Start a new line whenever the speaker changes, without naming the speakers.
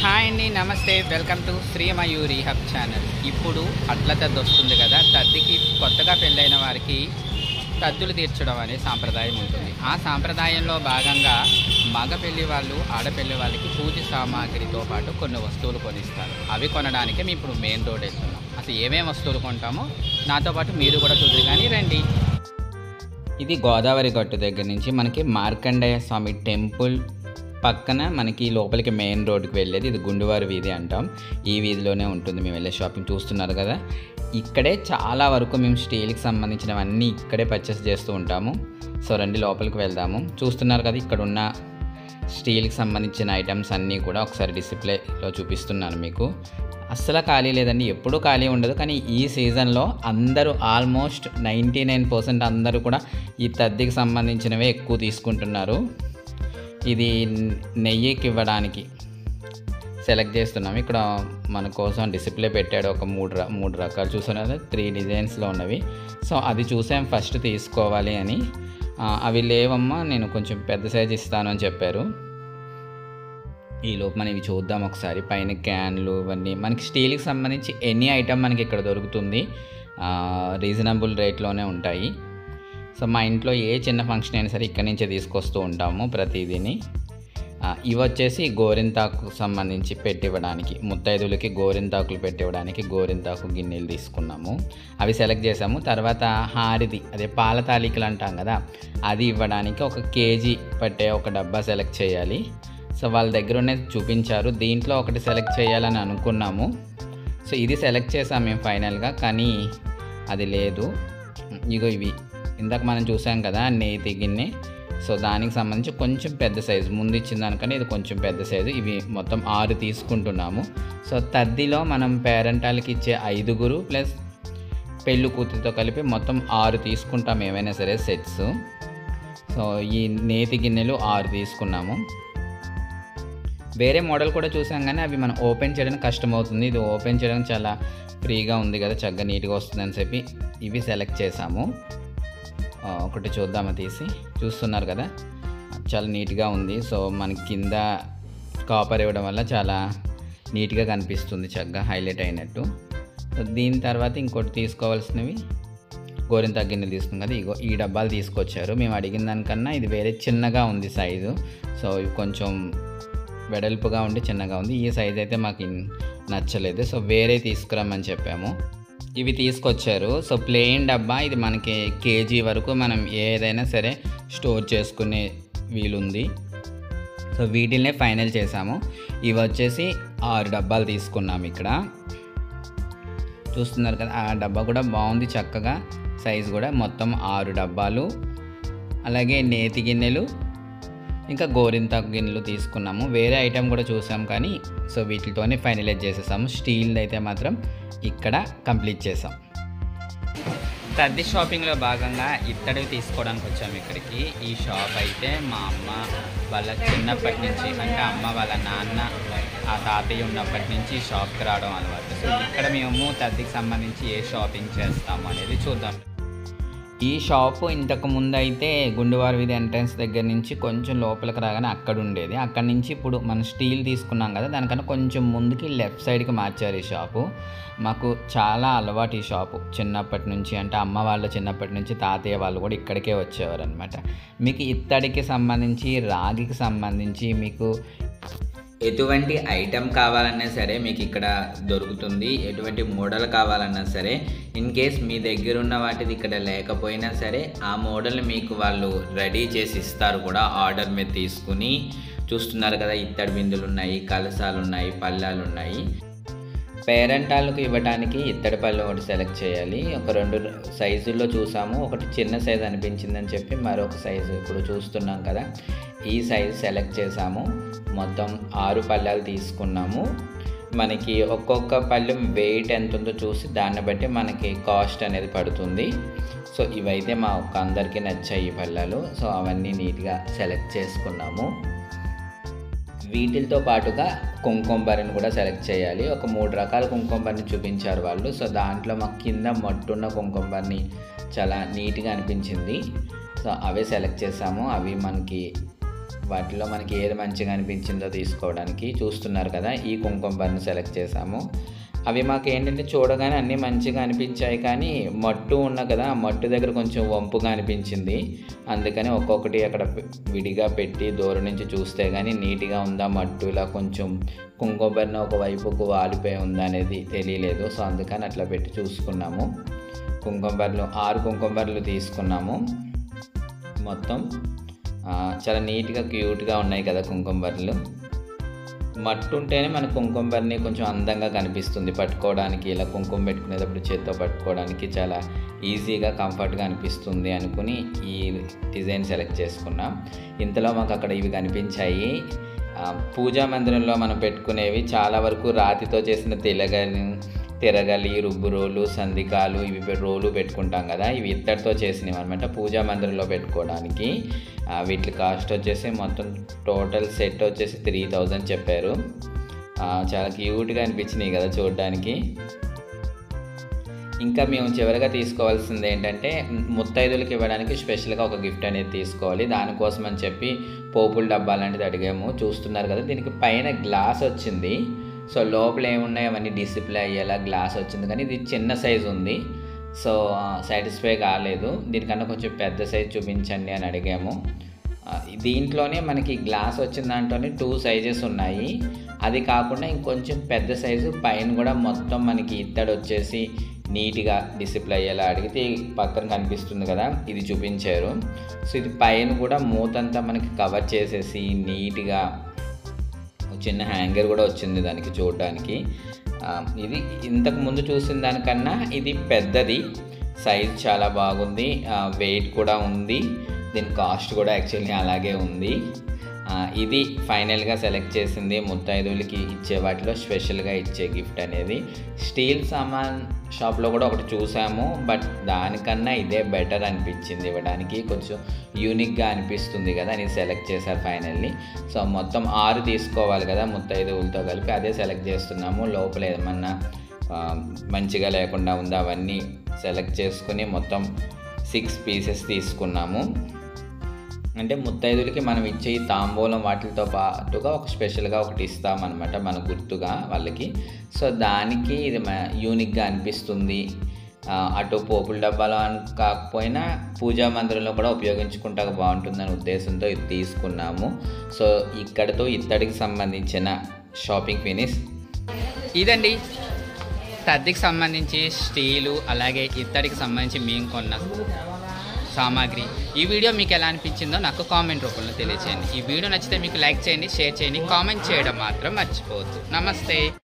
hi అండి నమస్తే welcome to Shri Mayuri hub channel ఇప్పుడు అట్ల తద్ది వస్తుంది కదా తద్దికి కొత్తగా పెళ్ళైన వారికి తద్దులు తీర్చడం అనే సాంప్రదాయం ఉంటుంది ఆ సాంప్రదాయంలో భాగంగా మగ పెళ్లి వాళ్ళు ఆడపెళ్లి వాళ్ళకి పూజ సామాగ్రితో పాటు కొన్ని వస్తువులు కొనిస్తారు అవి కొనడానికి మేము ఇప్పుడు మెయిన్ రోడ్ వెళ్తున్నాం అసలు ఏమేమి వస్తువులు కొంటామో నాతో పాటు మీరు కూడా చూద్దరు కానీ రండి ఇది గోదావరి గట్టు దగ్గర నుంచి మనకి మార్కండేయ స్వామి టెంపుల్ పక్కన మనకి లోపలికి మెయిన్ రోడ్డుకి వెళ్ళేది ఇది గుండువారి వీధి అంటాం ఈ వీధిలోనే ఉంటుంది మేము వెళ్ళే షాపింగ్ చూస్తున్నారు కదా ఇక్కడే చాలా వరకు మేము స్టీల్కి సంబంధించినవన్నీ ఇక్కడే పర్చేస్ చేస్తూ ఉంటాము సో రండి లోపలికి వెళ్దాము చూస్తున్నారు కదా ఇక్కడ ఉన్న స్టీల్కి సంబంధించిన ఐటమ్స్ అన్నీ కూడా ఒకసారి డిస్ప్లేలో చూపిస్తున్నాను మీకు అస్సలు ఖాళీ లేదండి ఎప్పుడూ ఖాళీ ఉండదు కానీ ఈ సీజన్లో అందరూ ఆల్మోస్ట్ నైంటీ నైన్ పర్సెంట్ అందరూ కూడా ఈ తద్దికి సంబంధించినవే ఎక్కువ తీసుకుంటున్నారు ఇది నెయ్యికి ఇవ్వడానికి సెలెక్ట్ చేస్తున్నాం ఇక్కడ మన కోసం డిస్ప్లే పెట్టాడు ఒక మూడు ర- మూడు రకాలు చూసాను త్రీ డిజైన్స్లో ఉన్నవి సో అది చూసాం ఫస్ట్ తీసుకోవాలి అని ఆ, అవి లేవమ్మా నేను కొంచెం పెద్ద సైజ్ ఇస్తాను అని చెప్పారు ఈ లోపు మనం ఇవి చూద్దాం ఒకసారి పైన క్యాన్లు ఇవన్నీ మనకి స్టీల్కి సంబంధించి ఎనీ ఐటమ్ మనకి ఇక్కడ దొరుకుతుంది రీజనబుల్ రేట్లోనే ఉంటాయి సో మా ఇంట్లో ఏ చిన్న ఫంక్షన్ అయినా సరే ఇక్కడి నుంచే తీసుకొస్తూ ఉంటాము ప్రతిదీని ఆ, ఇవి వచ్చేసి గోరింతాకు సంబంధించి పెట్టివ్వడానికి ముత్తైదులకి గోరింతాకులు పెట్టివ్వడానికి గోరింతాకు గిన్నెలు తీసుకున్నాము అవి సెలెక్ట్ చేసాము తర్వాత హారిది అదే పాల తాలికలు అంటాం కదా అది ఇవ్వడానికి ఒక కేజీ పట్టే ఒక డబ్బా సెలెక్ట్ చేయాలి సో వాళ్ళ దగ్గర ఉన్నది చూపించారు దీంట్లో ఒకటి సెలెక్ట్ చేయాలని అనుకున్నాము సో ఇది సెలెక్ట్ చేసాం మేము ఫైనల్గా కానీ అది లేదు ఇగో ఇవి ఇందాక మనం చూసాం కదా నేతి గిన్నె సో దానికి సంబంధించి కొంచెం పెద్ద సైజు ముందు ఇచ్చిన దానికన్నా ఇది కొంచెం పెద్ద సైజు ఇవి మొత్తం ఆరు తీసుకుంటున్నాము సో తద్దిలో మనం పేరెంటాలకి ఇచ్చే ఐదుగురు ప్లస్ పెళ్ళి కూతురితో కలిపి మొత్తం ఆరు తీసుకుంటాం ఏమైనా సరే సెట్స్ సో ఈ నేతి గిన్నెలు ఆరు తీసుకున్నాము వేరే మోడల్ కూడా చూసాం కానీ అవి మనం ఓపెన్ చేయడానికి కష్టమవుతుంది ఇది ఓపెన్ చేయడానికి చాలా ఫ్రీగా ఉంది కదా చక్కగా నీట్గా వస్తుందని చెప్పి ఇవి సెలెక్ట్ చేసాము ఆ, ఒకటి చూద్దామా తీసి చూస్తున్నారు కదా చాలా నీట్గా ఉంది సో మనకి కింద కాపర్ ఇవ్వడం వల్ల చాలా నీట్గా కనిపిస్తుంది చక్కగా హైలైట్ అయినట్టు సో దీని తర్వాత ఇంకోటి తీసుకోవాల్సినవి గోరింత గిన్నెలు తీసుకున్నాం కదా ఇగో ఈ డబ్బాలు తీసుకొచ్చారు మేము అడిగిన దానికన్నా ఇది వేరే చిన్నగా ఉంది సైజు సో ఇవి కొంచెం వెడల్పుగా ఉండి చిన్నగా ఉంది ఈ సైజ్ అయితే మాకు ఇన్- నచ్చలేదు సో వేరే తీసుకురమ్మని చెప్పాము ఇవి తీసుకొచ్చారు సో ప్లెయిన్ డబ్బా ఇది మనకి కేజీ వరకు మనం ఏదైనా సరే స్టోర్ చేసుకునే వీలుంది సో వీటిల్నే ఫైనల్ చేసాము ఇవి వచ్చేసి ఆరు డబ్బాలు తీసుకున్నాం ఇక్కడ చూస్తున్నారు కదా ఆ డబ్బా కూడా బాగుంది చక్కగా సైజు కూడా మొత్తం ఆరు డబ్బాలు అలాగే నేతి గిన్నెలు ఇంకా గోరింతాకు గిన్నెలు తీసుకున్నాము వేరే ఐటెం కూడా చూసాం కానీ సో వీటితోనే ఫైనలైజ్ చేసేసాము స్టీల్ అయితే మాత్రం ఇక్కడ కంప్లీట్ చేసాం తద్ది షాపింగ్లో భాగంగా ఇత్తడివి తీసుకోవడానికి వచ్చాము ఇక్కడికి ఈ షాప్ అయితే మా అమ్మ వాళ్ళ చిన్నప్పటి నుంచి అంటే అమ్మ వాళ్ళ నాన్న ఆ తాతయ్య ఉన్నప్పటి నుంచి ఈ షాప్కి రావడం అలవాటు సో ఇక్కడ మేము తద్దికి సంబంధించి ఏ షాపింగ్ చేస్తాము అనేది చూద్దాం ఈ షాపు ఇంతకు ముందు అయితే గుండువారి వీధి ఎంట్రన్స్ దగ్గర నుంచి కొంచెం లోపలికి రాగానే అక్కడ ఉండేది అక్కడ నుంచి ఇప్పుడు మనం స్టీల్ తీసుకున్నాం కదా దానికన్నా కొంచెం ముందుకి లెఫ్ట్ సైడ్కి మార్చారు ఈ షాపు మాకు చాలా అలవాటు ఈ షాపు చిన్నప్పటి నుంచి అంటే అమ్మ వాళ్ళ చిన్నప్పటి నుంచి తాతయ్య వాళ్ళు కూడా ఇక్కడికే వచ్చేవారు అనమాట మీకు ఇత్తడికి సంబంధించి రాగికి సంబంధించి మీకు ఎటువంటి ఐటెం కావాలన్నా సరే మీకు ఇక్కడ దొరుకుతుంది ఎటువంటి మోడల్ కావాలన్నా సరే ఇన్ కేస్ మీ దగ్గర ఉన్న వాటిది ఇక్కడ లేకపోయినా సరే ఆ మోడల్ మీకు వాళ్ళు రెడీ చేసి ఇస్తారు కూడా ఆర్డర్ మీద తీసుకుని చూస్తున్నారు కదా ఇత్తడి బిందులు ఉన్నాయి కలసాలు ఉన్నాయి పళ్ళాలు ఉన్నాయి పేరెంటాలకు ఇవ్వడానికి ఇత్తడి పళ్ళు ఒకటి సెలెక్ట్ చేయాలి ఒక రెండు సైజుల్లో చూసాము ఒకటి చిన్న సైజు అనిపించిందని చెప్పి మరొక సైజు ఇప్పుడు చూస్తున్నాం కదా ఈ సైజు సెలెక్ట్ చేసాము మొత్తం ఆరు పళ్ళాలు తీసుకున్నాము మనకి ఒక్కొక్క పళ్ళెం వెయిట్ ఎంత ఉందో చూసి దాన్ని బట్టి మనకి కాస్ట్ అనేది పడుతుంది సో ఇవైతే మా ఒక్క అందరికీ నచ్చాయి ఈ పళ్ళాలు సో అవన్నీ నీట్గా సెలెక్ట్ చేసుకున్నాము వీటితో పాటుగా కుంకుమ బరిని కూడా సెలెక్ట్ చేయాలి ఒక మూడు రకాల కుంకుమ బరిని చూపించారు వాళ్ళు సో దాంట్లో మాకు కింద మట్టున్న కుంకుమ బరిని చాలా నీట్గా అనిపించింది సో అవే సెలెక్ట్ చేసాము అవి మనకి వాటిలో మనకి ఏది మంచిగా అనిపించిందో తీసుకోవడానికి చూస్తున్నారు కదా ఈ కుంకుమ బర్ని సెలెక్ట్ చేసాము అవి మాకు ఏంటంటే చూడగానే అన్నీ మంచిగా అనిపించాయి కానీ మట్టు ఉన్న కదా ఆ మట్టు దగ్గర కొంచెం వంపుగా అనిపించింది అందుకని ఒక్కొక్కటి అక్కడ పె- విడిగా పెట్టి దూరం నుంచి చూస్తే కానీ నీట్గా ఉందా మట్టు ఇలా కొంచెం కుంకుమబరిన ఒక వైపుకు వాలిపోయి ఉందా అనేది తెలియలేదు సో అందుకని అట్లా పెట్టి చూసుకున్నాము కుంకుమబర్లు ఆరు కుంకుమబర్లు తీసుకున్నాము మొత్తం ఆ, చాలా నీట్గా క్యూట్గా ఉన్నాయి కదా కుంకుమబర్లు మట్టు ఉంటేనే మన కుంకుమబర్ని కొంచెం అందంగా కనిపిస్తుంది పట్టుకోవడానికి ఇలా కుంకుమ పెట్టుకునేటప్పుడు చేత్తో పట్టుకోవడానికి చాలా ఈజీగా కంఫర్ట్గా అనిపిస్తుంది అనుకుని ఈ డిజైన్ సెలెక్ట్ చేసుకున్నాం ఇంతలో మాకు అక్కడ ఇవి కనిపించాయి ఆ, పూజా మందిరంలో మనం పెట్టుకునేవి చాలా వరకు రాతితో చేసిన తిలగని తిరగలి రుబ్బు రోలు సంధికాలు ఇవి పె- రోలు పెట్టుకుంటాం కదా ఇవి ఇత్తడితో చేసినవి అనమాట పూజా మందిరంలో పెట్టుకోవడానికి ఆ, వీటి కాస్ట్ వచ్చేసి మొత్తం టోటల్ సెట్ వచ్చేసి త్రీ థౌజండ్ చెప్పారు ఆ, చాలా క్యూట్గా అనిపించినాయి కదా చూడడానికి ఇంకా మేము చివరిగా తీసుకోవాల్సింది ఏంటంటే ముత్తైదులకు ఇవ్వడానికి స్పెషల్గా ఒక గిఫ్ట్ అనేది తీసుకోవాలి దానికోసం అని చెప్పి పోపుల డబ్బా లాంటిది అడిగాము చూస్తున్నారు కదా దీనికి పైన గ్లాస్ వచ్చింది సో లోపల ఏమున్నాయి అవన్నీ డిసిప్లే అయ్యేలా గ్లాస్ వచ్చింది కానీ ఇది చిన్న సైజు ఉంది సో సాటిస్ఫై కాలేదు దీనికన్నా కొంచెం పెద్ద సైజ్ చూపించండి అని అడిగాము ఆ, దీంట్లోనే మనకి గ్లాస్ వచ్చిన దాంట్లోనే టూ సైజెస్ ఉన్నాయి అది కాకుండా ఇంకొంచెం పెద్ద సైజు పైన కూడా మొత్తం మనకి ఇత్తడి వచ్చేసి నీట్గా డిసిప్లే అయ్యేలా అడిగితే ఈ పక్కన కనిపిస్తుంది కదా ఇది చూపించారు సో ఇది పైన కూడా మూతంతా మనకి కవర్ చేసేసి నీట్గా ఒక చిన్న హ్యాంగర్ కూడా వచ్చింది దానికి చూడడానికి ఆ, ఇది ఇంతకు ముందు చూసిన దానికన్నా ఇది పెద్దది సైజ్ చాలా బాగుంది వెయిట్ కూడా ఉంది దీని కాస్ట్ కూడా యాక్చువల్లీ అలాగే ఉంది ఆ, ఇది ఫైనల్గా సెలెక్ట్ చేసింది ముత్తైదువులకి ఇచ్చే వాటిలో స్పెషల్గా ఇచ్చే గిఫ్ట్ అనేది స్టీల్ సామాన్ షాప్లో కూడా ఒకటి చూసాము బట్ దానికన్నా ఇదే బెటర్ అనిపించింది ఇవ్వడానికి కొంచెం యూనిక్గా అనిపిస్తుంది కదా అని సెలెక్ట్ చేశారు ఫైనల్లీ సో మొత్తం ఆరు తీసుకోవాలి కదా ముత్తైదువులతో కలిపి అదే సెలెక్ట్ చేస్తున్నాము లోపల ఏమన్నా ఆ, మంచిగా లేకుండా ఉందా అవన్నీ సెలెక్ట్ చేసుకుని మొత్తం సిక్స్ పీసెస్ తీసుకున్నాము అంటే ముత్తైదులకి మనం ఇచ్చే ఈ తాంబూలం వాటితో పాటుగా ఒక స్పెషల్గా ఒకటి ఇస్తామన్నమాట మన గుర్తుగా వాళ్ళకి సో దానికి ఇది మ- యూనిక్గా అనిపిస్తుంది ఆ, అటు పోపుల డబ్బాలో అని కాకపోయినా పూజా మందిరంలో కూడా ఉపయోగించుకుంటా బాగుంటుందనే ఉద్దేశంతో ఇది తీసుకున్నాము సో ఇక్కడతో ఇత్తడికి సంబంధించిన షాపింగ్ ఫినిష్ ఇదండి తద్దికి సంబంధించి స్టీలు అలాగే ఇత్తడికి సంబంధించి మేము కొన్న సామాగ్రి ఈ వీడియో మీకు ఎలా అనిపించిందో నాకు కామెంట్ రూపంలో తెలియచేయండి ఈ వీడియో నచ్చితే మీకు లైక్ చేయండి షేర్ చేయండి కామెంట్ చేయడం మాత్రం మర్చిపోవద్దు నమస్తే